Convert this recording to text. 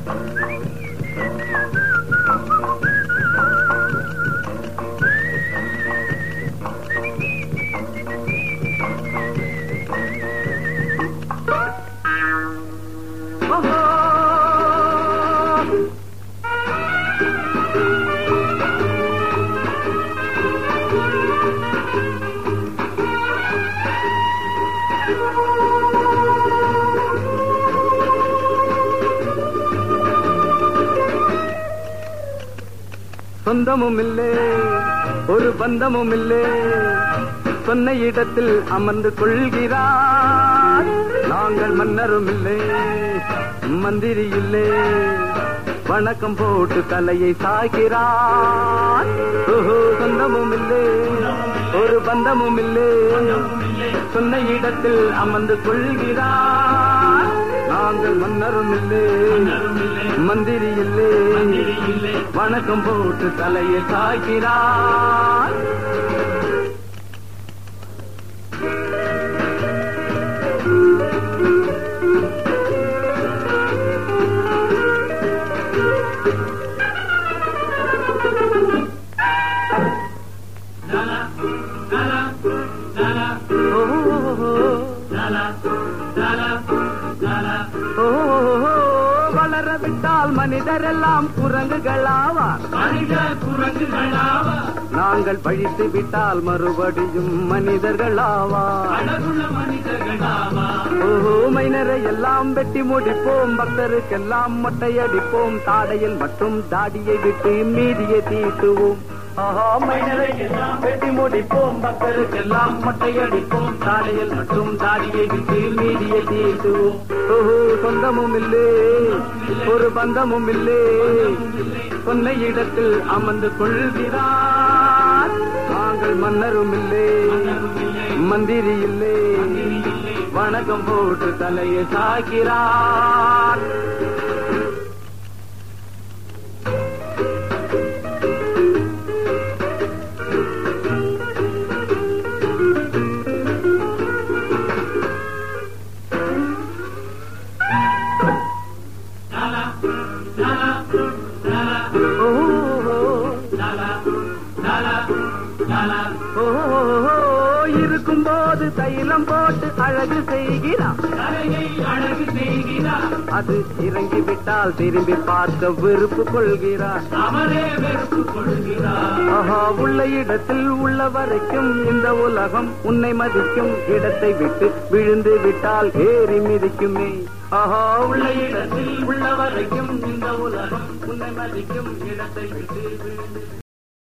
சொந்தமும் இல்லே ஒரு பந்தமும் இல்லே சொன்ன இடத்தில் அமர்ந்து கொள்கிறார் நாங்கள் மன்னரும் இல்லை மந்திரி இல்லை வணக்கம் போட்டு தலையை சாய்கிறார் ஓஹோ சொந்தமும் இல்லை ஒரு பந்தமும் இல்லை சொன்ன இடத்தில் அமர்ந்து கொள்கிறார் நாங்கள் மன்னரும் இல்லை மந்திரி இல்லை வணக்கம் போட்டு தலையை சாய்கிறார் ஓஹோ, வளர விட்டால் மனிதரெல்லாம் குரங்குகளாவார் நாங்கள் பழித்து விட்டால் மறுபடியும் மனிதர்களாவார் ஓஹோ மைனரை எல்லாம் வெட்டி முடிப்போம் பக்தருக்கெல்லாம் மொட்டையடிப்போம் தாடையில் மற்றும் தாடியை விட்டு மீதியை தீட்டுவோம் ஆஹா மைனரை எல்லாம் வெட்டி முடிப்போம் பக்தருக்கெல்லாம் மொட்டையடிப்போம் தாடையில் மற்றும் தாடியை விட்டு மீதியை தீட்டுவோம் ஓஹோ சொந்தமும் இல்லே ஒரு பந்தமும் இல்லே சொன்ன இடத்தில் அமர்ந்து கொள்கிறார் நாங்கள் மன்னரும் இல்லை மந்திரி இல்லை வணக்கம் போட்டு தலையை சாய்க்கிறார் இருக்கும் போது தைலம் போட்டு அழகு செய்கிறான் அது இறங்கி விட்டால் திரும்பி பார்க்க வெறுப்பு கொள்கிறார் ஆஹா உள்ள இடத்தில் உள்ள வரைக்கும் இந்த உலகம் உன்னை மதிக்கும் இடத்தை விட்டு விழுந்து விட்டால் ஏறி மிதிக்குமே ஆஹா உள்ள இடத்தில் உள்ள வரைக்கும் இந்த உலகம் உன்னை மதிக்கும் இடத்தை விட்டு விழுந்து